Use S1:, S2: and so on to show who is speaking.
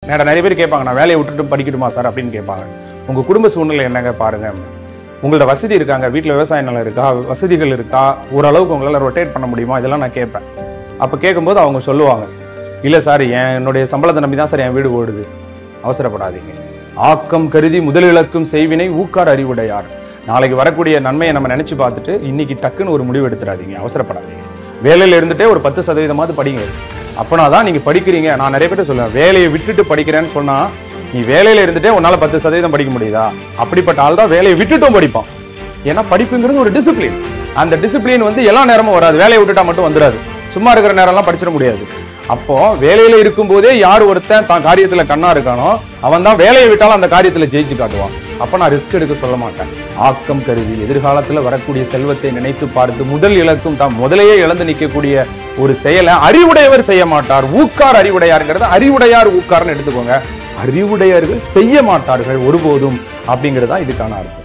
S1: நேரம் நிறைய பேர் கேட்பாங்க நான் வேலையை விட்டுட்டு படிக்கட்டுமா சார் அப்படின்னு கேட்பாங்க உங்க குடும்ப சூழ்நிலை என்னங்க பாருங்க உங்களோட வசதி இருக்காங்க வீட்டில் விவசாய நிலம் இருக்கா வசதிகள் இருக்கா ஓரளவுக்கு உங்களால் ரொட்டேட் பண்ண முடியுமா இதெல்லாம் நான் கேட்பேன் அப்போ கேட்கும்போது அவங்க சொல்லுவாங்க இல்லை சார் என் என்னுடைய சம்பளத்தை நம்பி தான் சார் என் வீடு ஓடுது அவசரப்படாதீங்க ஆக்கம் கருதி முதலிழக்கும் செய்வினை ஊக்கார் அறிவுடையார் நாளைக்கு வரக்கூடிய நன்மையை நம்ம நினைச்சு பார்த்துட்டு இன்னைக்கு டக்குன்னு ஒரு முடிவு எடுத்துடாதீங்க அவசரப்படாதீங்க வேலையில இருந்துட்டே ஒரு பத்து சதவீதமாவது படிங்க அப்பனா தான் நீங்க படிக்கிறீங்க நான் நிறைய பேர் சொல்லுவேன் வேலையை விட்டுட்டு படிக்கிறேன்னு சொன்னா நீ வேலையில இருந்துட்டே உன்னால பத்து சதவீதம் படிக்க முடியுதா அப்படிப்பட்ட ஆள் தான் வேலையை விட்டுட்டும் படிப்பான் ஏன்னா படிப்புங்கிறது ஒரு டிசிப்ளின் அந்த டிசிப்ளின் வந்து எல்லா நேரமும் வராது வேலையை விட்டுட்டா மட்டும் வந்துடாது சும்மா இருக்கிற நேரம்லாம் படிச்சிட முடியாது அப்போ வேலையில இருக்கும்போதே யார் ஒருத்தன் தான் காரியத்துல கண்ணா இருக்கானோ அவன் தான் வேலையை விட்டாலும் அந்த காரியத்துல ஜெயிச்சு காட்டுவான் அப்ப நான் ரிஸ்க் எடுக்க சொல்ல மாட்டேன் ஆக்கம் கருதி எதிர்காலத்துல வரக்கூடிய செல்வத்தை நினைத்து பார்த்து முதல் இலக்கும் தான் முதலையே இழந்து நிற்கக்கூடிய ஒரு செயலை அறிவுடையவர் செய்ய மாட்டார் ஊக்கார் அறிவுடையாருங்கிறத அறிவுடையார் ஊக்கார்னு எடுத்துக்கோங்க அறிவுடையர்கள் செய்ய மாட்டார்கள் ஒருபோதும் அப்படிங்கிறது தான் இதுக்கான அர்த்தம்